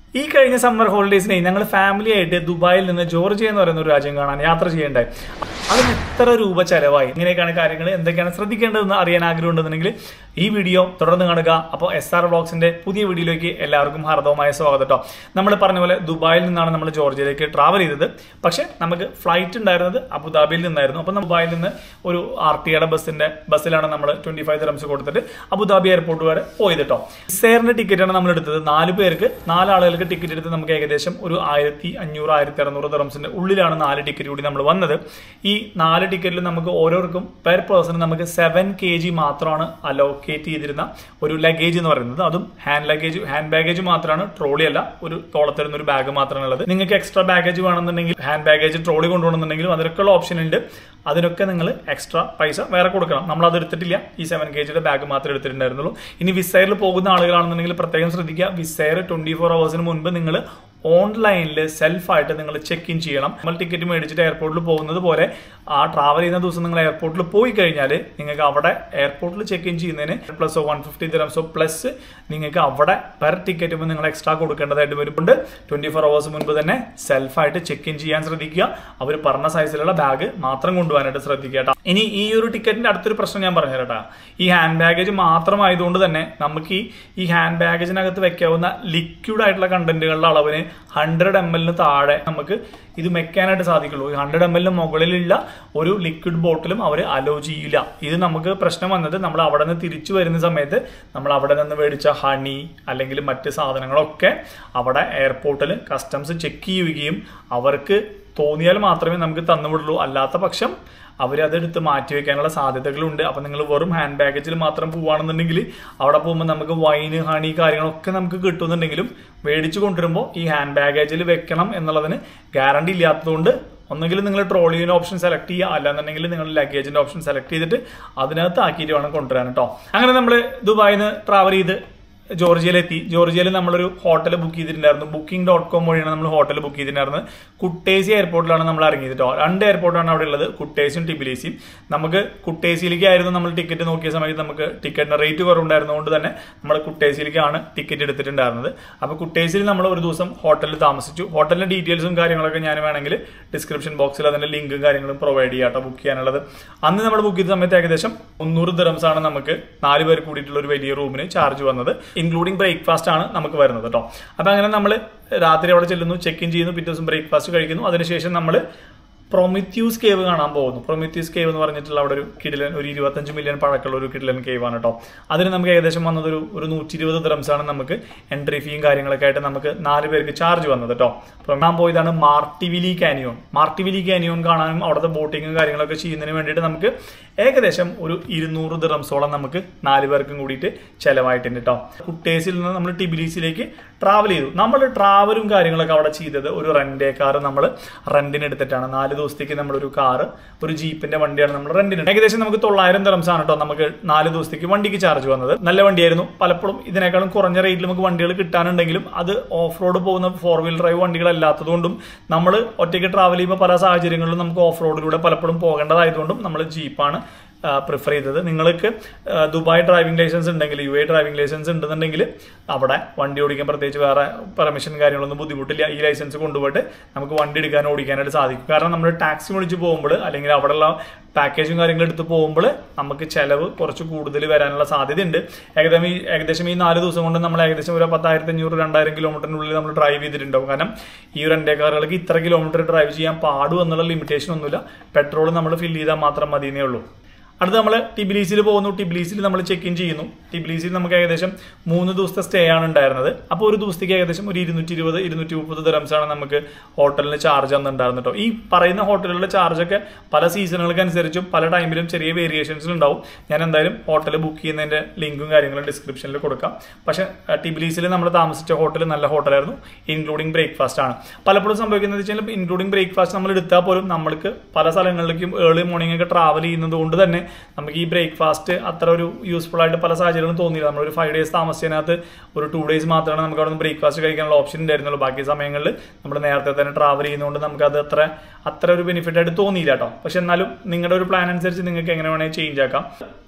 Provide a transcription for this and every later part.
ഈ കഴിഞ്ഞ സമ്മർ ഹോളിഡേയ്സിനെ ഞങ്ങൾ ഫാമിലി ആയിട്ട് ദുബായിൽ നിന്ന് ജോർജിയ എന്ന് പറയുന്ന ഒരു രാജ്യം കാണാൻ യാത്ര ചെയ്യേണ്ടായി അതിന് എത്ര രൂപ ചെലവായി ഇങ്ങനെയൊക്കെയാണ് കാര്യങ്ങൾ എന്തൊക്കെയാണ് ശ്രദ്ധിക്കേണ്ടതെന്ന് അറിയാൻ ആഗ്രഹമുണ്ടെന്നുണ്ടെങ്കിൽ ഈ വീഡിയോ തുടർന്ന് കാണുക അപ്പോൾ എസ് ആർ വ്ളോഗ്സിന്റെ പുതിയ വീഡിയോയിലേക്ക് എല്ലാവർക്കും ഹാർദവമായ സ്വാഗതം കേട്ടോ നമ്മൾ പറഞ്ഞ പോലെ ദുബായിൽ നിന്നാണ് നമ്മൾ ജോർജിയയിലേക്ക് ട്രാവൽ ചെയ്തത് പക്ഷേ നമുക്ക് ഫ്ലൈറ്റ് ഉണ്ടായിരുന്നത് അബുദാബിയിൽ നിന്നായിരുന്നു അപ്പോൾ ദുബായിൽ നിന്ന് ഒരു ആർ ടി യുടെ ബസ്സിന്റെ ബസ്സിലാണ് നമ്മൾ ട്വന്റി ഫൈവ് ദിറംസ് കൊടുത്തിട്ട് അബുദാബി എയർപോർട്ട് വരെ പോയത് കേട്ടോ സെയറിന്റെ ടിക്കറ്റാണ് നമ്മൾ എടുത്തത് നാല് പേർക്ക് നാലാളുകൾക്ക് ടിക്കറ്റ് എടുത്ത് നമുക്ക് ഏകദേശം ഒരു ആയിരത്തി അഞ്ഞൂറ് ആയിരത്തി അറുന്നൂറ് ദിറംസിന്റെ ഉള്ളിലാണ് നാല് ടിക്കറ്റ് കൂടി നമ്മൾ വന്നത് ഈ നാല് ടിക്കറ്റിൽ നമുക്ക് ഓരോർക്കും പെർ പേഴ്സൺ നമുക്ക് സെവൻ കെ ജി മാത്രമാണ് അലോക്കേറ്റ് ചെയ്തിരുന്ന ഒരു ലഗേജ് എന്ന് പറയുന്നത് അതും ഹാൻഡ് ലഗേജ് ഹാൻഡ് ബാഗേജ് മാത്രമാണ് ട്രോളി അല്ല ഒരു തോളത്തിരുന്ന ഒരു ബാഗ് മാത്രമാണ് ഉള്ളത് നിങ്ങൾക്ക് എക്സ്ട്രാ ബാഗേജ് വേണമെന്നുണ്ടെങ്കിൽ ഹാൻഡ് ബാഗേജ് ട്രോളി കൊണ്ടുപോകണമെന്നുണ്ടെങ്കിലും അതിനൊക്കെയുള്ള ഓപ്ഷൻ ഉണ്ട് അതിനൊക്കെ നിങ്ങൾ എക്സ്ട്രാ പൈസ വേറെ കൊടുക്കണം നമ്മൾ അത് എടുത്തിട്ടില്ല ഈ സെവൻ കെ ജിയുടെ ബാഗ് മാത്രമേ എടുത്തിട്ടുണ്ടായിരുന്നുള്ളൂ ഇനി വിസയറിൽ പോകുന്ന ആളുകളാണെന്നുണ്ടെങ്കിൽ പ്രത്യേകം ശ്രദ്ധിക്കുക വിസയർ ട്വന്റി ഫോർ അവേഴ്സിന് മുൻപ് നിങ്ങൾ ഓൺലൈനിൽ സെൽഫായിട്ട് നിങ്ങൾ ചെക്ക് ഇൻ ചെയ്യണം നമ്മൾ ടിക്കറ്റ് മേടിച്ചിട്ട് എയർപോർട്ടിൽ പോകുന്നത് പോലെ ആ ട്രാവൽ ചെയ്യുന്ന ദിവസം നിങ്ങൾ എയർപോർട്ടിൽ പോയി കഴിഞ്ഞാൽ നിങ്ങൾക്ക് അവിടെ എയർപോർട്ടിൽ ചെക്ക് ഇൻ ചെയ്യുന്നതിന് പ്ലസ് വൺ ഫിഫ്റ്റി ദിറംസോ പ്ലസ് നിങ്ങൾക്ക് അവിടെ പെർ ടിക്കറ്റ് നിങ്ങൾ എക്സ്ട്രാ കൊടുക്കേണ്ടതായിട്ട് വരുന്നുണ്ട് ട്വന്റി ഫോർ അവേഴ്സ് മുൻപ് തന്നെ സെൽഫായിട്ട് ചെക്ക് ഇൻ ചെയ്യാൻ ശ്രദ്ധിക്കുക അവർ പറഞ്ഞ സൈസിലുള്ള ബാഗ് മാത്രം കൊണ്ടുപോകാനായിട്ട് ശ്രദ്ധിക്കുക കേട്ടോ ഇനി ഈ ഒരു ടിക്കറ്റിന്റെ അടുത്തൊരു പ്രശ്നം ഞാൻ പറഞ്ഞു തരട്ടാ ഈ ഹാൻഡ് ബാഗേജ് മാത്രമായതുകൊണ്ട് തന്നെ നമുക്ക് ഈ ഈ ഹാൻഡ് ബാഗേജിനകത്ത് വെക്കാവുന്ന ലിക്വിഡ് ആയിട്ടുള്ള കണ്ടന്റുകളുടെ അളവിന് ഹൺഡ്രഡ് എം എല്ലിന് താഴെ നമുക്ക് ഇത് വെക്കാനായിട്ട് സാധിക്കുള്ളൂ ഈ ഹൺഡ്രഡ് എം എല്ലിന് മുകളിലുള്ള ഒരു ലിക്വിഡ് ബോട്ടിലും അവർ അലോ ചെയ്യില്ല ഇത് നമുക്ക് പ്രശ്നം വന്നത് നമ്മൾ അവിടെ നിന്ന് തിരിച്ചു വരുന്ന സമയത്ത് നമ്മൾ അവിടെ നിന്ന് മേടിച്ച ഹണി അല്ലെങ്കിൽ മറ്റ് സാധനങ്ങളൊക്കെ അവിടെ എയർപോർട്ടിൽ കസ്റ്റംസ് ചെക്ക് ചെയ്യുകയും അവർക്ക് തോന്നിയാൽ മാത്രമേ നമുക്ക് തന്നുവിടുള്ളൂ അല്ലാത്ത പക്ഷം അവരതെടുത്ത് മാറ്റി വെക്കാനുള്ള സാധ്യതകളുണ്ട് അപ്പം നിങ്ങൾ വെറും ഹാൻഡ് ബാഗേജിൽ മാത്രം പോവുകയാണെന്നുണ്ടെങ്കിൽ അവിടെ പോകുമ്പോൾ നമുക്ക് വൈന് ഹണി കാര്യങ്ങളൊക്കെ നമുക്ക് കിട്ടുന്നുണ്ടെങ്കിലും മേടിച്ചു കൊണ്ടുവരുമ്പോൾ ഈ ഹാൻഡ് ബാഗേജിൽ വെക്കണം എന്നുള്ളതിന് ഗ്യാരണ്ടി ഇല്ലാത്തതുകൊണ്ട് ഒന്നെങ്കിൽ നിങ്ങൾ ട്രോളിയുടെ ഓപ്ഷൻ സെലക്ട് ചെയ്യുക അല്ലാന്നുണ്ടെങ്കിൽ നിങ്ങൾ ലഗേജിന്റെ ഓപ്ഷൻ സെലക്ട് ചെയ്തിട്ട് അതിനകത്ത് ആക്കിയിട്ട് വേണം കൊണ്ടുവരാൻ കേട്ടോ അങ്ങനെ നമ്മൾ ദുബായിൽ നിന്ന് ട്രാവൽ ചെയ്ത് ജോർജിയയിലെത്തി ജോർജിയയിൽ നമ്മളൊരു ഹോട്ടൽ ബുക്ക് ചെയ്തിട്ടുണ്ടായിരുന്നു ബുക്കിംഗ് ഡോട്ട് കോം വഴിയാണ് നമ്മൾ ഹോട്ടൽ ബുക്ക് ചെയ്തിട്ടുണ്ടായിരുന്നത് കുട്ടേസി എയർപോർട്ടിലാണ് നമ്മൾ ഇറങ്ങിയത് കേട്ടോ രണ്ട് എയർപോർട്ടാണ് അവിടെ ഉള്ളത് കുട്ടേസിയും ടിബിലിസിയും നമുക്ക് കുട്ടേസിയിലേക്കായിരുന്നു നമ്മൾ ടിക്കറ്റ് നോക്കിയ സമയത്ത് നമുക്ക് ടിക്കറ്റിന് റേറ്റ് കുറവുണ്ടായിരുന്നതുകൊണ്ട് തന്നെ നമ്മൾ കുട്ടേസിയിലേക്കാണ് ടിക്കറ്റ് എടുത്തിട്ടുണ്ടായിരുന്നത് അപ്പോൾ കുട്ടേസിയിൽ നമ്മൾ ഒരു ദിവസം ഹോട്ടലിൽ താമസിച്ചു ഹോട്ടലിന്റെ ഡീറ്റെയിൽസും കാര്യങ്ങളൊക്കെ ഞാൻ വേണമെങ്കിൽ ഡിസ്ക്രിപ്ഷൻ ബോക്സിൽ അതിന്റെ ലിങ്കും കാര്യങ്ങളും പ്രൊവൈഡ് ചെയ്യാം കേട്ടോ ബുക്ക് ചെയ്യാനുള്ളത് അന്ന് നമ്മൾ ബുക്ക് ചെയ്ത സമയത്ത് ഏകദേശം മുന്നൂറ് ദിറംസ് ആണ് നമുക്ക് നാല് പേർ കൂടിയിട്ടുള്ള ഒരു വലിയ റൂമിന് ചാർജ് വന്നത് ഇൻക്ലൂഡിംഗ് ബ്രേക്ക്ഫാസ്റ്റ് ആണ് നമുക്ക് വരുന്നത് കേട്ടോ അപ്പൊ അങ്ങനെ നമ്മൾ രാത്രി അവിടെ ചെല്ലുന്നു ചെക്ക് ഇൻ ചെയ്യുന്നു പിറ്റേ ദിവസം ബ്രേക്ക്ഫാസ്റ്റ് കഴിക്കുന്നു അതിനുശേഷം നമ്മൾ പ്രൊമിത്യൂസ് കേവ് കാണാൻ പോകുന്നു പ്രൊമിത്യൂസ് കേവ് എന്ന് പറഞ്ഞിട്ടുള്ള അവിടെ ഒരു കിടിലൻ ഒരു ഇരുപത്തഞ്ച് മില്യൺ പഴക്കമുള്ള ഒരു കിടിലൻ കേവ് ആണ് കേട്ടോ അതിന് നമുക്ക് ഏകദേശം വന്നത് ഒരു ഒരു നൂറ്റി ഇരുപത് ദ്രംസ് ആണ് നമുക്ക് എൻട്രി ഫീയും കാര്യങ്ങളൊക്കെ ആയിട്ട് നമുക്ക് നാല് പേർക്ക് ചാർജ് വന്നത് കേട്ടോ കാണാൻ പോയതാണ് മാർട്ടിവിലി കാനിയോൺ മാർട്ടിവിലി കാനിയോൺ കാണാനും അവിടുത്തെ ബോട്ടിങ്ങും കാര്യങ്ങളൊക്കെ ചെയ്യുന്നതിന് വേണ്ടിയിട്ട് നമുക്ക് ഏകദേശം ഒരു ഇരുന്നൂറ് ദിറംസോളം നമുക്ക് നാല് പേർക്കും കൂടിയിട്ട് ചെലവായിട്ടുണ്ട് കേട്ടോ കുട്ടേസിൽ നിന്ന് നമ്മൾ ടിബിലീസിലേക്ക് ട്രാവൽ ചെയ്തു നമ്മൾ ട്രാവലും കാര്യങ്ങളൊക്കെ അവിടെ ചെയ്തത് ഒരു റെന്റേ കാർ നമ്മൾ റെന്റിന് എടുത്തിട്ടാണ് നാല് ദിവസത്തേക്ക് നമ്മൾ ഒരു കാറ് ഒരു ജീപ്പിന്റെ വണ്ടിയാണ് നമ്മൾ റെന്റിന് ഏകദേശം നമുക്ക് തൊള്ളായിരം ദിറംസ് ആണ് കേട്ടോ നമുക്ക് നാല് ദിവസത്തേക്ക് വണ്ടിക്ക് ചാർജ് വന്നത് നല്ല വണ്ടിയായിരുന്നു പലപ്പോഴും ഇതിനേക്കാളും കുറഞ്ഞ റേറ്റിൽ നമുക്ക് വണ്ടികൾ കിട്ടാനുണ്ടെങ്കിലും അത് ഓഫ് റോഡ് പോകുന്ന ഫോർ വീൽ ഡ്രൈവ് വണ്ടികളല്ലാത്തതുകൊണ്ടും നമ്മൾ ഒറ്റയ്ക്ക് ട്രാവൽ ചെയ്യുമ്പോൾ പല സാഹചര്യങ്ങളിലും നമുക്ക് ഓഫ് റോഡിലൂടെ പലപ്പോഴും പോകേണ്ടതായതുകൊണ്ടും നമ്മൾ ജീപ്പാണ് പ്രിഫർ ചെയ്തത് നിങ്ങൾക്ക് ദുബായ് ഡ്രൈവിംഗ് ലൈസൻസ് ഉണ്ടെങ്കിൽ യു എ ഡ്രൈവിംഗ് ലൈസൻസ് ഉണ്ടെന്നുണ്ടെങ്കിൽ അവിടെ വണ്ടി ഓടിക്കാൻ പ്രത്യേകിച്ച് വേറെ പെർമിഷൻ കാര്യങ്ങളൊന്നും ബുദ്ധിമുട്ടില്ല ഈ ലൈസൻസ് കൊണ്ടുപോയിട്ട് നമുക്ക് വണ്ടി എടുക്കാൻ ഓടിക്കാനായിട്ട് സാധിക്കും കാരണം നമ്മൾ ടാക്സി വിളിച്ച് പോകുമ്പോൾ അല്ലെങ്കിൽ അവിടെയുള്ള പാക്കേജും കാര്യങ്ങളും എടുത്ത് പോകുമ്പോൾ നമുക്ക് ചിലവ് കുറച്ച് കൂടുതൽ വരാനുള്ള സാധ്യതയുണ്ട് ഏകദേശം ഈ ഏകദേശം ഈ നാല് ദിവസം കൊണ്ട് നമ്മൾ ഏകദേശം ഒരു പത്തായിരത്തി അഞ്ഞൂറ് രണ്ടായിരം കിലോമീറ്ററിനുള്ളിൽ നമ്മൾ ഡ്രൈവ് ചെയ്തിട്ടുണ്ടാവും കാരണം ഈ റെന്റേ കാറുകൾക്ക് ഇത്ര കിലോമീറ്റർ ഡ്രൈവ് ചെയ്യാൻ പാടും എന്നുള്ള ലിമിറ്റേഷൻ ഒന്നുമില്ല പെട്രോൾ നമ്മൾ ഫില്ല് ചെയ്താൽ മാത്രം മതിയേ ഉള്ളൂ അടുത്ത് നമ്മൾ ടിബിലീസിൽ പോകുന്നു ടിബിലീസിൽ നമ്മൾ ചെക്ക് ഇൻ ചെയ്യുന്നു ടിബിലീസിൽ നമുക്ക് ഏകദേശം മൂന്ന് ദിവസത്തെ സ്റ്റേ ആണ് ഉണ്ടായിരുന്നത് അപ്പോൾ ഒരു ദിവസത്തേക്ക് ഏകദേശം ഒരു ഇരുന്നൂറ്റി ഇരുപത് ഇരുന്നൂറ്റി മുപ്പത് ദിറംസ് ആണ് നമുക്ക് ഹോട്ടലിന് ചാർജ് അന്നുണ്ടായിരുന്നു കേട്ടോ ഈ പറയുന്ന ഹോട്ടലുകളുടെ ചാർജൊക്കെ പല സീസണുകൾക്ക് അനുസരിച്ചും പല ടൈമിലും ചെറിയ വേരിയേഷൻസ് ഉണ്ടാവും ഞാൻ എന്തായാലും ഹോട്ടൽ ബുക്ക് ചെയ്യുന്നതിന്റെ ലിങ്കും കാര്യങ്ങളും ഡിസ്ക്രിപ്ഷനിൽ കൊടുക്കാം പക്ഷെ ടിബിലീസിൽ നമ്മൾ താമസിച്ച ഹോട്ടൽ നല്ല ഹോട്ടലായിരുന്നു ഇൻക്ലൂഡിംഗ് ബ്രേക്ക്ഫാസ്റ്റ് ആണ് പലപ്പോഴും സംഭവിക്കുന്നത് വെച്ചാൽ ഇൻക്ലൂഡിംഗ് ബ്രേക്ക്ഫാസ്റ്റ് നമ്മൾ എടുത്താൽ പോലും നമ്മൾക്ക് പല സ്ഥലങ്ങളിലേക്കും ഏർലി മോർണിംഗ് ഒക്കെ ട്രാവൽ ചെയ്യുന്നത് കൊണ്ട് തന്നെ നമുക്ക് ഈ ബ്രേക്ക്ഫാസ്റ്റ് അത്ര ഒരു യൂസ്ഫുൾ ആയിട്ട് പല സാഹചര്യങ്ങളും തോന്നിയില്ല നമ്മളൊരു ഫൈവ് ഡേയ്സ് താമസിച്ചതിനകത്ത് ഒരു ടു ഡേയ്സ് മാത്രമാണ് നമുക്ക് അവിടെ നിന്ന് ബ്രേക്ക്ഫാസ്റ്റ് കഴിക്കാനുള്ള ഓപ്ഷൻ ഉണ്ടായിരുന്നുള്ളൂ ബാക്കി സമയങ്ങളിൽ നമ്മൾ നേരത്തെ തന്നെ ട്രാവൽ ചെയ്യുന്നതുകൊണ്ട് നമുക്ക് അത് അത്ര അത്ര ഒരു ബെനിഫിറ്റ് ആയിട്ട് തോന്നിയില്ല കേട്ടോ പക്ഷെ എന്നാലും നിങ്ങളുടെ ഒരു പ്ലാൻ അനുസരിച്ച് നിങ്ങൾക്ക് എങ്ങനെ വേണമെങ്കിൽ ചേഞ്ച് ആക്കാം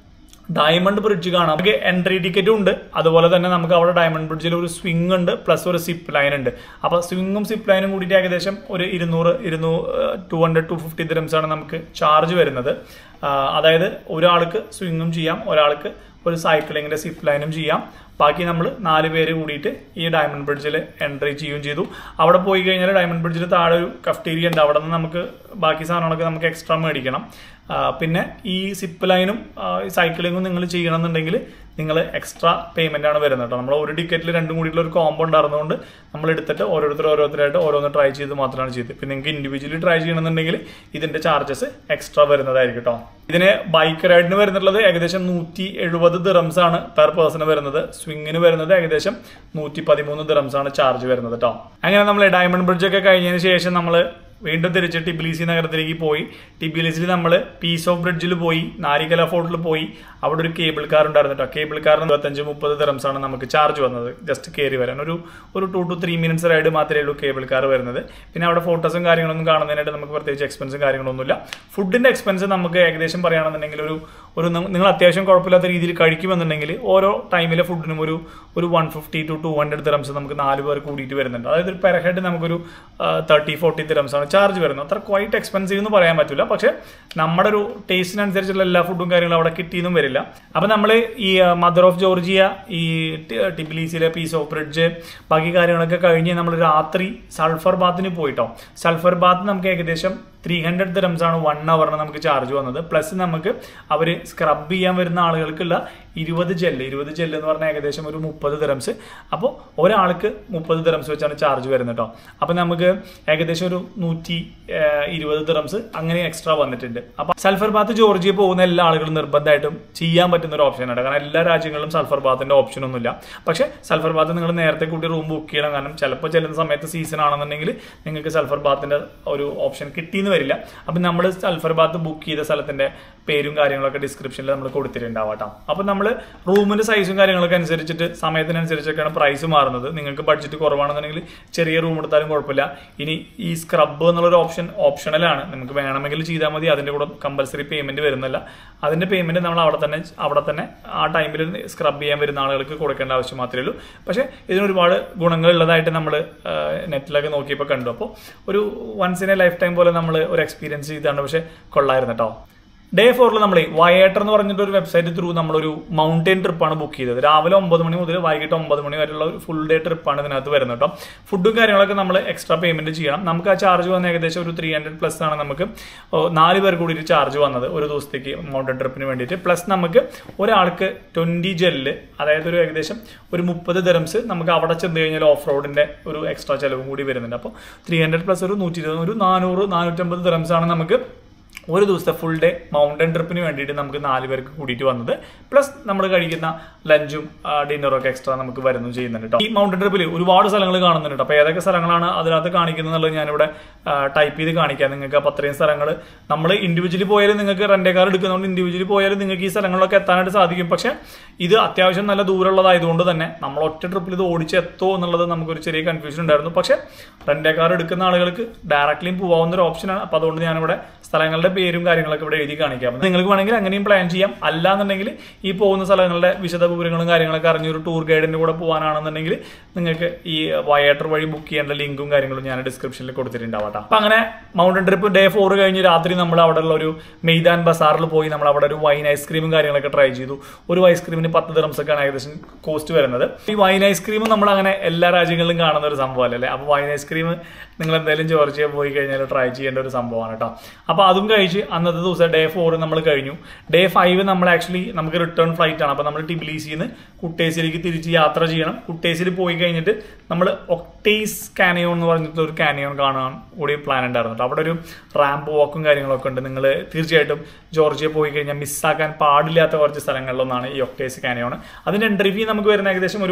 ഡയമണ്ട് ബ്രിഡ്ജ് കാണാം നമുക്ക് എൻട്രി ടിക്കറ്റും ഉണ്ട് അതുപോലെ തന്നെ നമുക്ക് അവിടെ ഡയമണ്ട് ബ്രിഡ്ജിൽ ഒരു സ്വിംഗ് ഉണ്ട് പ്ലസ് ഒരു സിപ്പ് ലൈൻ ഉണ്ട് അപ്പോൾ സ്വിങ്ങും സിപ്പ് ലൈനും കൂടിയിട്ട് ഏകദേശം ഒരു ഇരുന്നൂറ് ഇരുന്നൂ two hundred two fifty dirhams ആണ് നമുക്ക് ചാർജ് വരുന്നത് ആ, അതായത് ഒരാൾക്ക് സ്വിങ്ങും ചെയ്യാം ഒരാൾക്ക് ഒരു സൈക്ലിങ്ങിന്റെ സിപ്പ് ലൈനും ചെയ്യാം ബാക്കി നമ്മൾ നാല് പേര് കൂടിയിട്ട് ഈ ഡയമണ്ട് ബ്രിഡ്ജിൽ എൻട്രി ചെയ്യുകയും ചെയ്തു അവിടെ പോയി കഴിഞ്ഞാൽ ഡയമണ്ട് ബ്രിഡ്ജിൽ താഴെ ഒരു കഫ്റ്റീരിയ ഉണ്ട് അവിടെ നിന്ന് നമുക്ക് ബാക്കി സാധനങ്ങളൊക്കെ നമുക്ക് എക്സ്ട്രാ മേടിക്കണം ആ, പിന്നെ ഈ സിപ്പ് ലൈനും സൈക്ലിങ്ങും നിങ്ങൾ ചെയ്യണമെന്നുണ്ടെങ്കിൽ നിങ്ങൾ എക്സ്ട്രാ പേയ്മെന്റ് ആണ് വരുന്നത് കേട്ടോ നമ്മൾ ഒരു ടിക്കറ്റിൽ രണ്ടും കൂടിയിട്ടുള്ള ഒരു കോമ്പോ ഉണ്ടായിരുന്നതുകൊണ്ട് നമ്മൾ എടുത്തിട്ട് ഓരോരുത്തർ ഓരോരുത്തരായിട്ട് ഓരോന്ന് ട്രൈ ചെയ്ത് മാത്രമാണ് ചെയ്തത് പിന്നെ നിങ്ങൾക്ക് ഇൻഡിവിജ്വലി ട്രൈ ചെയ്യണമെന്നുണ്ടെങ്കിൽ ഇതിന്റെ ചാർജസ് എക്സ്ട്രാ വരുന്നതായിരിക്കും കേട്ടോ ഇതിന് ബൈക്ക് റൈഡിന് വരുന്നുള്ളത് ഏകദേശം നൂറ്റി എഴുപത് ദിറംസ് ആണ് പെർ പേഴ്സൺ വരുന്നത് സ്വിങ്ങിന് വരുന്നത് ഏകദേശം നൂറ്റി പതിമൂന്ന് ദിറംസ് ആണ് ചാർജ് വരുന്നത് കേട്ടോ അങ്ങനെ നമ്മൾ ഡയമണ്ട് ബ്രിഡ്ജ് ഒക്കെ കഴിഞ്ഞതിന് ശേഷം നമ്മൾ വീണ്ടും തിരിച്ച് ടിബിലിസി നഗരത്തിലേക്ക് പോയി ടിബിലിസിൽ നമ്മൾ പീസ് ഓഫ് ബ്രിഡ്ജിൽ പോയി നാരികല ഫോർട്ടിൽ പോയി അവിടെ ഒരു കേബിൾ കാർ ഉണ്ടായിരുന്നു കേട്ടോ കേബിൾ കാറിന് ഇരുപത്തഞ്ച് മുപ്പത് ദിറംസ് ആണ് നമുക്ക് ചാർജ് വന്നത് ജസ്റ്റ് കയറി വരാൻ ഒരു ഒരു two two three minutes ride മാത്രമേ ഉള്ളൂ കേബിൾ കാർ വരുന്നത് പിന്നെ അവിടെ ഫോട്ടോസും കാര്യങ്ങളൊന്നും കാണുന്നതിനായിട്ട് നമുക്ക് പ്രത്യേകിച്ച് എക്സ്പെൻസും കാര്യങ്ങളൊന്നുമില്ല ഫുഡിന്റെ എക്സ്പെൻസ് നമുക്ക് ഏകദേശം പറയുകയാണെന്നുണ്ടെങ്കിൽ ഒരു ഒരു ന- നിങ്ങൾ അത്യാവശ്യം കുഴപ്പമില്ലാത്ത രീതിയിൽ കഴിക്കുമെന്നുണ്ടെങ്കിൽ ഓരോ ടൈമിലെ ഫുഡിനും ഒരു ഒരു one fifty two two hundred dirhams നമുക്ക് നാല് പേർ കൂടിയിട്ട് വരുന്നുണ്ട് അതായത് ഒരു പെർ ഹെഡ് നമുക്കൊരു തേർട്ടി ഫോർട്ടി ദിറംസ് ആണ് ചാർജ് വരുന്നത് അത്ര ക്വൈറ്റ് എക്സ്പെൻസീവ് എന്ന് പറയാൻ പറ്റില്ല പക്ഷെ നമ്മുടെ ഒരു ടേസ്റ്റിനനുസരിച്ചുള്ള എല്ലാ ഫുഡും കാര്യങ്ങളും അവിടെ കിട്ടിയെന്നും വരില്ല അപ്പൊ നമ്മൾ ഈ മദർ ഓഫ് ജോർജിയ ഈ ടി- ടിബിലീസിലെ പീസ് ഓഫ് ബ്രിഡ്ജ് ബാക്കി കാര്യങ്ങളൊക്കെ കഴിഞ്ഞ് നമ്മൾ രാത്രി സൾഫർ ബാത്തിന് പോയിട്ടോ സൾഫർ ബാത്ത് നമുക്ക് ഏകദേശം ത്രീ ഹൺഡ്രഡ് ദിറംസ് ആണ് വൺ അവറിന് നമുക്ക് ചാർജ് വന്നത് പ്ലസ് നമുക്ക് അവർ സ്ക്രബ് ചെയ്യാൻ വരുന്ന ആളുകൾക്കുള്ള ഇരുപത് ജെല്ല് ഇരുപത് ജെല്ല് എന്ന് പറഞ്ഞാൽ ഏകദേശം ഒരു മുപ്പത് ദിറംസ് അപ്പോൾ ഒരാൾക്ക് മുപ്പത് ദിറംസ് വെച്ചാണ് ചാർജ് വരുന്നത് കേട്ടോ അപ്പോൾ നമുക്ക് ഏകദേശം ഒരു നൂറ്റി ഇരുപത് ദിറംസ് അങ്ങനെ എക്സ്ട്രാ വന്നിട്ടുണ്ട് അപ്പോൾ സൾഫർ ബാത്ത് ജോർജിയ പോകുന്ന എല്ലാ ആളുകളും നിർബന്ധമായിട്ടും ചെയ്യാൻ പറ്റുന്ന ഒരു ഓപ്ഷനാണ് കാരണം എല്ലാ രാജ്യങ്ങളിലും സൾഫർ ബാത്തിന്റെ ഓപ്ഷൻ ഒന്നുമില്ല പക്ഷേ സൾഫർ ബാത്ത് നിങ്ങൾ നേരത്തെ കൂട്ടി റൂം ബുക്ക് ചെയ്യണം കാരണം ചിലപ്പോൾ ചെല്ലുന്ന സമയത്ത് സീസൺ ആണെന്നുണ്ടെങ്കിൽ നിങ്ങൾക്ക് സൾഫർ ബാത്തിന്റെ ഒരു ഓപ്ഷൻ കിട്ടിയെന്ന് വരില്ല അപ്പം നമ്മൾ സൾഫർ ബാത്ത് ബുക്ക് ചെയ്ത സ്ഥലത്തിന്റെ പേരും കാര്യങ്ങളൊക്കെ ഡിസ്ക്രിപ്ഷനിൽ നമ്മൾ കൊടുത്തിട്ടുണ്ടാവാം കേട്ടോ അപ്പം നമ്മൾ റൂമിന്റെ സൈസും കാര്യങ്ങളൊക്കെ അനുസരിച്ചിട്ട് സമയത്തിനനുസരിച്ചൊക്കെയാണ് പ്രൈസ് മാറുന്നത് നിങ്ങൾക്ക് ബഡ്ജറ്റ് കുറവാണെന്നുണ്ടെങ്കിൽ ചെറിയ റൂം എടുത്താലും കുഴപ്പമില്ല ഇനി ഈ സ്ക്രബ് എന്നുള്ളൊരു ഓപ്ഷൻ ഓപ്ഷണലാണ് നമുക്ക് വേണമെങ്കിൽ ചെയ്താൽ മതി അതിന്റെ കൂടെ കമ്പൽസറി പേയ്മെന്റ് വരുന്നില്ല അതിന്റെ പേയ്മെന്റ് നമ്മൾ അവിടെ തന്നെ അവിടെ തന്നെ ആ ടൈമിൽ സ്ക്രബ് ചെയ്യാൻ വരുന്ന ആളുകൾക്ക് കൊടുക്കേണ്ട ആവശ്യം മാത്രമേ ഉള്ളൂ പക്ഷേ ഇതിന് ഒരുപാട് ഗുണങ്ങൾ ഉള്ളതായിട്ട് നമ്മൾ നെറ്റിലൊക്കെ നോക്കിയപ്പോൾ കണ്ടു അപ്പോൾ ഒരു once in a lifetime പോലെ നമ്മൾ ഒരു എക്സ്പീരിയൻസ് ചെയ്താണ് പക്ഷെ കൊള്ളായിരുന്നു കേട്ടോ ഡേ ഫോറിൽ നമ്മൾ വയേട്ടർ എന്ന് പറഞ്ഞിട്ട് ഒരു വെബ്സൈറ്റ് ത്രൂ നമ്മളൊരു മൗണ്ടൻ ട്രിപ്പാണ് ബുക്ക് ചെയ്തത് രാവിലെ ഒമ്പത് മണി മുതൽ വൈകിട്ട് ഒമ്പത് മണി വരെയുള്ള ഒരു ഫുൾ ഡേ ട്രിപ്പാണ് ഇതിനകത്ത് വരുന്നത് കേട്ടോ ഫുഡും കാര്യങ്ങളൊക്കെ നമ്മൾ എക്സ്ട്രാ പേയ്മെന്റ് ചെയ്യണം നമുക്ക് ആ ചാർജ് വന്ന ഏകദേശം ഒരു ത്രീ ഹൺഡ്രഡ് പ്ലസ് ആണ് നമുക്ക് ഓ, നാല് പേർ കൂടി ചാർജ് വന്നത് ഒരു ദിവസത്തേക്ക് മൗണ്ടൻ ട്രിപ്പിന് വേണ്ടിയിട്ട് പ്ലസ് നമുക്ക് ഒരാൾക്ക് ട്വന്റി ജെല്ല് അതായത് ഒരു ഏകദേശം ഒരു മുപ്പത് ദിറംസ് നമുക്ക് അവിടെ ചെന്ന് കഴിഞ്ഞാൽ ഓഫ് റോഡിന്റെ ഒരു എക്സ്ട്രാ ചെലവും കൂടി വരുന്നുണ്ട് അപ്പോൾ ത്രീ ഹൺഡ്രഡ് പ്ലസ് ഒരു നൂറ്റി ഇരുപത് ഒരു നാനൂറ് നാനൂറ്റമ്പത് ദിറംസ് ആണ് നമുക്ക് ഒരു ദിവസത്തെ ഫുൾ ഡേ മൗണ്ടൻ ട്രിപ്പിന് വേണ്ടിയിട്ട് നമുക്ക് നാല് പേർക്ക് കൂടിയിട്ട് വന്നത് പ്ലസ് നമ്മൾ കഴിക്കുന്ന ലഞ്ചും ഡിന്നറും ഒക്കെ എക്സ്ട്രാ നമുക്ക് വരുന്നു ചെയ്യുന്നുണ്ട് കേട്ടോ ഈ മൗണ്ടൻ ട്രിപ്പിൽ ഒരുപാട് സ്ഥലങ്ങൾ കാണുന്നുണ്ട് കേട്ടോ അപ്പോൾ ഏതൊക്കെ സ്ഥലങ്ങളാണ് അതിനകത്ത് കാണിക്കുന്നത് എന്നുള്ളത് ഞാനിവിടെ ടൈപ്പ് ചെയ്ത് കാണിക്കാം നിങ്ങൾക്ക് അപ്പോൾ അത്രയും സ്ഥലങ്ങൾ നമ്മൾ ഇൻഡിവിജ്വലി പോയാലും നിങ്ങൾക്ക് റെൻ്റെ കാർ എടുക്കുന്നതുകൊണ്ട് ഇൻഡിവിജ്വലി പോയാലും നിങ്ങൾക്ക് ഈ സ്ഥലങ്ങളിലൊക്കെ എത്താനായിട്ട് സാധിക്കും പക്ഷേ ഇത് അത്യാവശ്യം നല്ല ദൂരമുള്ളതായതുകൊണ്ട് തന്നെ നമ്മൾ ഒറ്റ ട്രിപ്പിൽ ഇത് ഓടിച്ച് എത്തുമോ എന്നുള്ളത് നമുക്കൊരു ചെറിയ കൺഫ്യൂഷൻ ഉണ്ടായിരുന്നു പക്ഷേ റെൻ്റെ കാർ എടുക്കുന്ന ആളുകൾക്ക് ഡയറക്റ്റ്ലിയും പോകാവുന്ന ഒരു ഓപ്ഷനാണ് അപ്പോൾ അതുകൊണ്ട് ഞാനിവിടെ സ്ഥലങ്ങളുടെ പേരും കാര്യങ്ങളൊക്കെ ഇവിടെ എഴുതി കാണിക്കാം നിങ്ങൾക്ക് വേണമെങ്കിൽ അങ്ങനെയും പ്ലാൻ ചെയ്യാം അല്ലാന്നുണ്ടെങ്കിൽ ഈ പോകുന്ന സ്ഥലങ്ങളുടെ വിശദ വിവരങ്ങളും കാര്യങ്ങളൊക്കെ അറിഞ്ഞൊരു ടൂർ ഗൈഡിന്റെ കൂടെ പോകാനാണെന്നുണ്ടെങ്കിൽ നിങ്ങൾക്ക് ഈ വയേട്ടർ വഴി ബുക്ക് ചെയ്യേണ്ട ലിങ്കും കാര്യങ്ങളും ഞാൻ ഡിസ്ക്രിപ്ഷനിൽ കൊടുത്തിട്ടുണ്ടാവട്ടെ അപ്പൊ അങ്ങനെ മൗണ്ടൻ ട്രിപ്പ് ഡേ ഫോർ കഴിഞ്ഞ് രാത്രി നമ്മൾ അവിടെ ഉള്ള ഒരു മെയ്താൻ ബസാറിൽ പോയി നമ്മൾ അവിടെ ഒരു വൈൻ ഐസ്ക്രീമും കാര്യങ്ങളൊക്കെ ട്രൈ ചെയ്തു ഒരു ഐസ്ക്രീമിന് പത്ത് ദിറംസ് ഒക്കെയാണ് ഏകദേശം കോസ്റ്റ് വരുന്നത് ഈ വൈൻ ഐസ്ക്രീം നമ്മൾ അങ്ങനെ എല്ലാ രാജ്യങ്ങളിലും കാണുന്ന ഒരു സംഭവമല്ലേ അല്ലേ അപ്പൊ വൈൻ ഐസ്ക്രീം നിങ്ങൾ എന്തായാലും ജോർജിയ പോയി കഴിഞ്ഞാൽ ട്രൈ ചെയ്യേണ്ട ഒരു സംഭവമാണ് കേട്ടോ അപ്പൊ അതും കഴിച്ച് അന്നത്തെ ദിവസം ഡേ ഫോർ നമ്മൾ കഴിഞ്ഞു ഡേ ഫൈവ് നമ്മൾ ആക്ച്വലി നമുക്ക് റിട്ടേൺ ഫ്ലൈറ്റ് ആണ് അപ്പൊ നമ്മൾ ടിബിലീസിൽ നിന്ന് കുട്ടേസിലേക്ക് തിരിച്ച് യാത്ര ചെയ്യണം കുട്ടേസിൽ പോയി കഴിഞ്ഞിട്ട് നമ്മൾ ഒക്ടേസ് കാനിയോൺ എന്ന് പറഞ്ഞിട്ട് ഒരു കാനിയോൺ കാണാൻ കൂടി പ്ലാൻ ഉണ്ടായിരുന്നു കേട്ടോ അവിടെ ഒരു റാമ്പ് വാക്കും കാര്യങ്ങളൊക്കെ ഉണ്ട് നിങ്ങൾ തീർച്ചയായിട്ടും ജോർജിയ പോയി കഴിഞ്ഞാൽ മിസ്സാക്കാൻ പാടില്ലാത്ത കുറച്ച് സ്ഥലങ്ങളിലൊന്നാണ് ഈ ഒക്ടേസ് കാനിയോൺ അതിന്റെ എൻട്രി ഫീ നമുക്ക് വരുന്ന ഏകദേശം ഒരു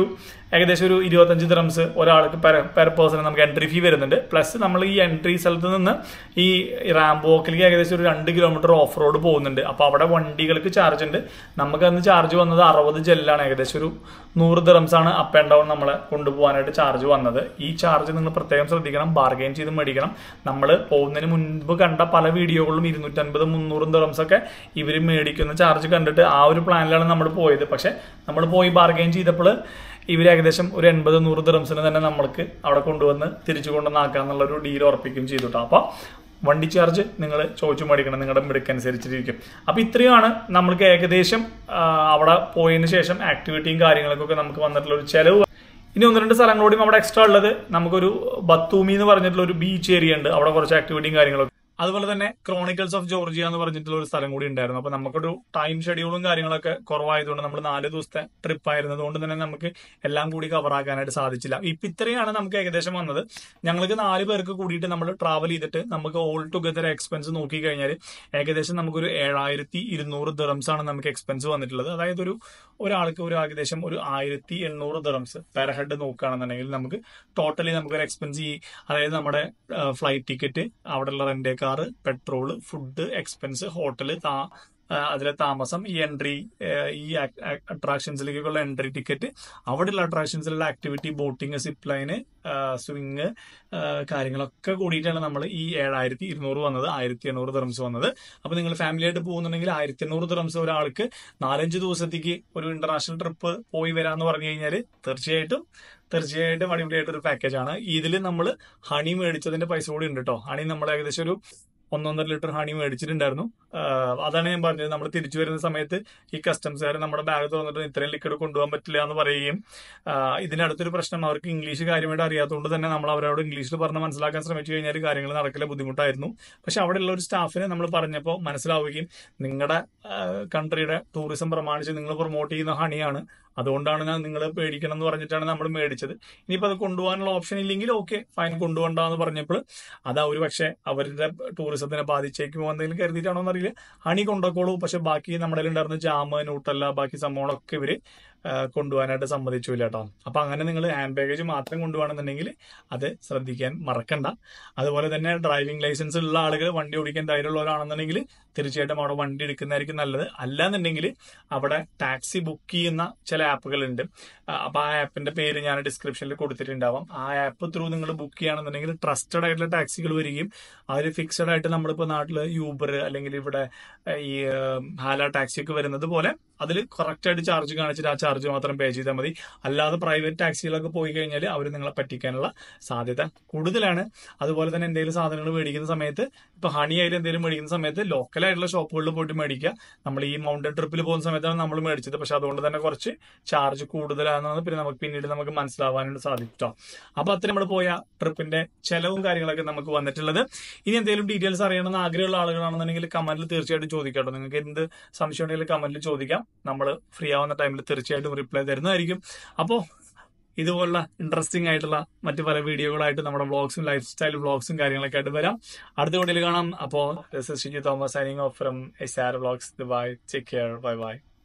ഏകദേശം ഒരു ഇരുപത്തഞ്ച് ദിറംസ് ഒരാൾക്ക് പെർ പെർ പേഴ്സൺ നമുക്ക് എൻട്രി ഫീ വരുന്നുണ്ട് പ്ലസ് നമ്മൾ ഈ എൻട്രി സ്ഥലത്ത് നിന്ന് ഈ റാംബോക്കിലേക്ക് ഏകദേശം ഒരു രണ്ട് കിലോമീറ്റർ ഓഫ് റോഡ് പോകുന്നുണ്ട് അപ്പോൾ അവിടെ വണ്ടികൾക്ക് ചാർജ് ഉണ്ട് നമുക്ക് അന്ന് ചാർജ് വന്നത് അറുപത് ജെല്ലാണ് ഏകദേശം ഒരു നൂറ് ദിറംസ് ആണ് അപ്പ് ആൻഡ് ഡൗൺ നമ്മളെ കൊണ്ടുപോകാനായിട്ട് ചാർജ് വന്നത് ഈ ചാർജ് നിങ്ങൾ പ്രത്യേകം ശ്രദ്ധിക്കണം ബാർഗെയിൻ ചെയ്ത് മേടിക്കണം നമ്മൾ പോകുന്നതിന് മുൻപ് കണ്ട പല വീഡിയോകളിലും ഇരുന്നൂറ്റൻപത് മുന്നൂറും ദിറംസ് ഒക്കെ ഇവർ മേടിക്കുന്ന ചാർജ് കണ്ടിട്ട് ആ ഒരു പ്ലാനിലാണ് നമ്മൾ പോയത് പക്ഷെ നമ്മൾ പോയി ബാർഗെയിൻ ചെയ്തപ്പോൾ ഇവർ ഏകദേശം ഒരു എൺപത് നൂറ് ദിറംസിന് തന്നെ നമ്മൾക്ക് അവിടെ കൊണ്ടുവന്ന് തിരിച്ചു കൊണ്ടുവന്നാക്കാം എന്നുള്ള ഒരു ഡീൽ ഉറപ്പിക്കുകയും ചെയ്തു കേട്ടോ അപ്പോൾ വണ്ടി ചാർജ് നിങ്ങൾ ചോദിച്ചു മേടിക്കണം നിങ്ങളുടെ മിടുക്കനുസരിച്ചിരിക്കും അപ്പോൾ ഇത്രയാണ് നമ്മൾക്ക് ഏകദേശം ആ, അവിടെ പോയതിന് ശേഷം ആക്ടിവിറ്റിയും കാര്യങ്ങൾക്കൊക്കെ നമുക്ക് വന്നിട്ടുള്ള ഒരു ചെലവ് ഇനി ഒന്ന് രണ്ട് സ്ഥലങ്ങളോടും അവിടെ എക്സ്ട്രാ ഉള്ളത് നമുക്കൊരു ബത്തൂമി എന്ന് പറഞ്ഞിട്ടുള്ള ഒരു ബീച്ച് ഏരിയ ഉണ്ട് അവിടെ കുറച്ച് ആക്ടിവിറ്റിയും കാര്യങ്ങളൊക്കെ അതുപോലെ തന്നെ ക്രോണിക്കൽസ് ഓഫ് ജോർജിയ എന്ന് പറഞ്ഞിട്ടുള്ള ഒരു സ്ഥലം കൂടി ഉണ്ടായിരുന്നു അപ്പൊ നമുക്കൊരു ടൈം ഷെഡ്യൂളും കാര്യങ്ങളൊക്കെ കുറവായതുകൊണ്ട് നമ്മൾ നാല് ദിവസത്തെ ട്രിപ്പ് ആയിരുന്നത് കൊണ്ട് തന്നെ നമുക്ക് എല്ലാം കൂടി കവർ ആക്കാനായിട്ട് സാധിച്ചില്ല ഇപ്പൊ ഇത്രയാണ് നമുക്ക് ഏകദേശം വന്നത് ഞങ്ങൾക്ക് നാല് പേർക്ക് കൂടിയിട്ട് നമ്മൾ ട്രാവൽ ചെയ്തിട്ട് നമുക്ക് ഓൾ ടുഗദർ എക്സ്പെൻസ് നോക്കി കഴിഞ്ഞാൽ ഏകദേശം നമുക്കൊരു ഏഴായിരത്തി ഇരുന്നൂറ് ദിറംസ് ആണ് നമുക്ക് എക്സ്പെൻസ് വന്നിട്ടുള്ളത് അതായത് ഒരു ഒരാൾക്ക് ഒരു ഏകദേശം ഒരു ആയിരത്തി എണ്ണൂറ് ദിറംസ് പെർ ഹെഡ് നോക്കുകയാണെന്നുണ്ടെങ്കിൽ നമുക്ക് ടോട്ടലി നമുക്കൊരു എക്സ്പെൻസ് ഈ അതായത് നമ്മുടെ ഫ്ലൈറ്റ് ടിക്കറ്റ് അവിടെയുള്ള rent car petrol food expense hotel താ ആ, അതിലെ താമസം ഈ എൻട്രി ഈ അട്രാക്ഷൻസിലേക്കുള്ള എൻട്രി ടിക്കറ്റ് അവിടെയുള്ള അട്രാക്ഷൻസിലുള്ള activity boating zip line swing കാര്യങ്ങളൊക്കെ കൂടിയിട്ടാണ് നമ്മൾ ഈ ഏഴായിരത്തി ഇരുന്നൂറ് വന്നത് ആയിരത്തി എണ്ണൂറ് ദിറംസ് വന്നത് അപ്പൊ നിങ്ങൾ ഫാമിലി ആയിട്ട് പോകുന്നുണ്ടെങ്കിൽ ആയിരത്തി എണ്ണൂറ് ദിറംസ് ഒരാൾക്ക് നാലഞ്ച് ദിവസത്തേക്ക് ഒരു ഇന്റർനാഷണൽ ട്രിപ്പ് പോയി വരാന്ന് പറഞ്ഞു കഴിഞ്ഞാൽ തീർച്ചയായിട്ടും തീർച്ചയായിട്ടും അടിപൊളിയായിട്ട് ഒരു പാക്കേജ് ആണ് ഇതിൽ നമ്മൾ ഹണി മേടിച്ചതിന്റെ പൈസ കൂടി ഉണ്ട് കേട്ടോ ഹണി നമ്മൾ ഏകദേശം ഒരു ഒന്നൊന്നര ലിറ്റർ ഹണി മേടിച്ചിട്ടുണ്ടായിരുന്നു ആഹ് അതാണ് ഞാൻ പറഞ്ഞത് നമ്മൾ തിരിച്ചു വരുന്ന സമയത്ത് ഈ കസ്റ്റംസുകാർ നമ്മുടെ ബാഗ് തുറന്നിട്ട് ഇത്രയും ലിക്വിഡ് കൊണ്ടുപോകാൻ പറ്റില്ല എന്ന് പറയുകയും ആഹ് ഇതിനടുത്തൊരു പ്രശ്നം അവർക്ക് ഇംഗ്ലീഷ് കാര്യമായിട്ട് അറിയാത്തതുകൊണ്ട് തന്നെ നമ്മൾ അവരോട് ഇംഗ്ലീഷിൽ പറഞ്ഞ് മനസ്സിലാക്കാൻ ശ്രമിച്ചു കഴിഞ്ഞാൽ കാര്യങ്ങൾ നടക്കില്ല ബുദ്ധിമുട്ടായിരുന്നു പക്ഷെ അവിടെയുള്ള ഒരു സ്റ്റാഫിനെ നമ്മൾ പറഞ്ഞപ്പോൾ മനസ്സിലാവുകയും നിങ്ങളുടെ കൺട്രിയുടെ ടൂറിസം പ്രമാണിച്ച് നിങ്ങൾ പ്രൊമോട്ട് ചെയ്യുന്ന ഹണിയാണ് അതുകൊണ്ടാണ് ഞാൻ നിങ്ങൾ പേടിക്കണം എന്ന് പറഞ്ഞിട്ടാണ് നമ്മൾ മേടിച്ചത് ഇനിയിപ്പോൾ അത് കൊണ്ടുപോകാനുള്ള ഓപ്ഷൻ ഇല്ലെങ്കിൽ ഓക്കെ ഫൈൻ കൊണ്ടുപോകണ്ടെന്ന് പറഞ്ഞപ്പോൾ അത് ഒരു പക്ഷേ അവരുടെ ടൂറിസത്തിനെ ബാധിച്ചേക്കുമോ എന്തെങ്കിലും കരുതിയിട്ടാണോ എന്നറിയില്ല ഹണി കൊണ്ടുപോക്കോളൂ പക്ഷെ ബാക്കി നമ്മുടെ ഉണ്ടായിരുന്ന ജാമ് നൂട്ടല്ല ബാക്കി സംഭവങ്ങളൊക്കെ ഇവര് ആ, കൊണ്ടുപോകാനായിട്ട് സമ്മതിച്ചില്ല കേട്ടോ അപ്പൊ അങ്ങനെ നിങ്ങൾ ഹാൻഡ് ബാഗേജ് മാത്രം കൊണ്ടുപോകണമെന്നുണ്ടെങ്കിൽ അത് ശ്രദ്ധിക്കാൻ മറക്കണ്ട അതുപോലെ തന്നെ ഡ്രൈവിംഗ് ലൈസൻസ് ഉള്ള ആളുകൾ വണ്ടി ഓടിക്കാൻ ധൈര്യമുള്ളവരാണെന്നുണ്ടെങ്കിൽ തീർച്ചയായിട്ടും അവിടെ വണ്ടി എടുക്കുന്നതായിരിക്കും നല്ലത് അല്ലാന്നുണ്ടെങ്കിൽ അവിടെ ടാക്സി ബുക്ക് ചെയ്യുന്ന ചില ആപ്പുകളുണ്ട് ആ, അപ്പൊ ആ ആപ്പിന്റെ പേര് ഞാൻ ഡിസ്ക്രിപ്ഷനിൽ കൊടുത്തിട്ടുണ്ടാവാം ആ ആപ്പ് ത്രൂ നിങ്ങൾ ബുക്ക് ചെയ്യുകയാണെന്നുണ്ടെങ്കിൽ ട്രസ്റ്റഡ് ആയിട്ടുള്ള ടാക്സികൾ വരികയും അതിൽ ഫിക്സഡ് ആയിട്ട് നമ്മളിപ്പോൾ നാട്ടിൽ യൂബർ അല്ലെങ്കിൽ ഇവിടെ ആ, ഈ ആ, ഹാല ടാക്സി ഒക്കെ വരുന്നത് പോലെ അതിൽ കറക്റ്റ് ആയിട്ട് ചാർജ് കാണിച്ചിട്ട് ആ ചാർജ് മാത്രം പേ ചെയ്താൽ മതി അല്ലാതെ പ്രൈവറ്റ് ടാക്സികളൊക്കെ പോയി കഴിഞ്ഞാൽ അവർ നിങ്ങളെ പറ്റിക്കാനുള്ള സാധ്യത കൂടുതലാണ് അതുപോലെ തന്നെ എന്തെങ്കിലും സാധനങ്ങൾ മേടിക്കുന്ന സമയത്ത് ഇപ്പൊ ഹണി ആയാലും എന്തെങ്കിലും മേടിക്കുന്ന സമയത്ത് ലോക്കൽ ആയിട്ടുള്ള ഷോപ്പുകളിൽ പോയിട്ട് മേടിക്കുക നമ്മൾ ഈ മൗണ്ടൻ ട്രിപ്പിൽ പോകുന്ന സമയത്താണ് നമ്മൾ മേടിച്ചത് പക്ഷെ അതുകൊണ്ട് തന്നെ കുറച്ച് ചാർജ് കൂടുതലാണെന്ന് പിന്നെ നമുക്ക് പിന്നീട് നമുക്ക് മനസ്സിലാവാനായിട്ട് സാധിക്കും അപ്പൊ അത്ര നമ്മൾ പോയ ട്രിപ്പിന്റെ ചെലവും കാര്യങ്ങളൊക്കെ നമുക്ക് വന്നിട്ടുള്ളത് ഇനി എന്തെങ്കിലും ഡീറ്റെയിൽസ് അറിയണമെന്ന് ആഗ്രഹമുള്ള ആളുകളാണെന്നുണ്ടെങ്കിൽ കമന്റിൽ തീർച്ചയായിട്ടും ചോദിക്കാട്ടോ നിങ്ങൾക്ക് എന്ത് സംശയം ഉണ്ടെങ്കിലും കമന്റിൽ ചോദിക്കാം നമ്മൾ ഫ്രീ ആവുന്ന ടൈമിൽ തീർച്ചയായിട്ടും റിപ്ലൈ തരുന്നതായിരിക്കും അപ്പോൾ ഇതുപോലുള്ള ഇൻട്രസ്റ്റിംഗ് ആയിട്ടുള്ള മറ്റു പല വീഡിയോകളായിട്ട് നമ്മുടെ വ്ളോഗ്സും ലൈഫ് സ്റ്റൈൽ വ്ളോഗ്സും കാര്യങ്ങളൊക്കെ ആയിട്ട് വരാം അടുത്ത വീഡിയോയിൽ കാണാം അപ്പോൾ Shiju Thomas signing off from S R vlogs bye take care bye by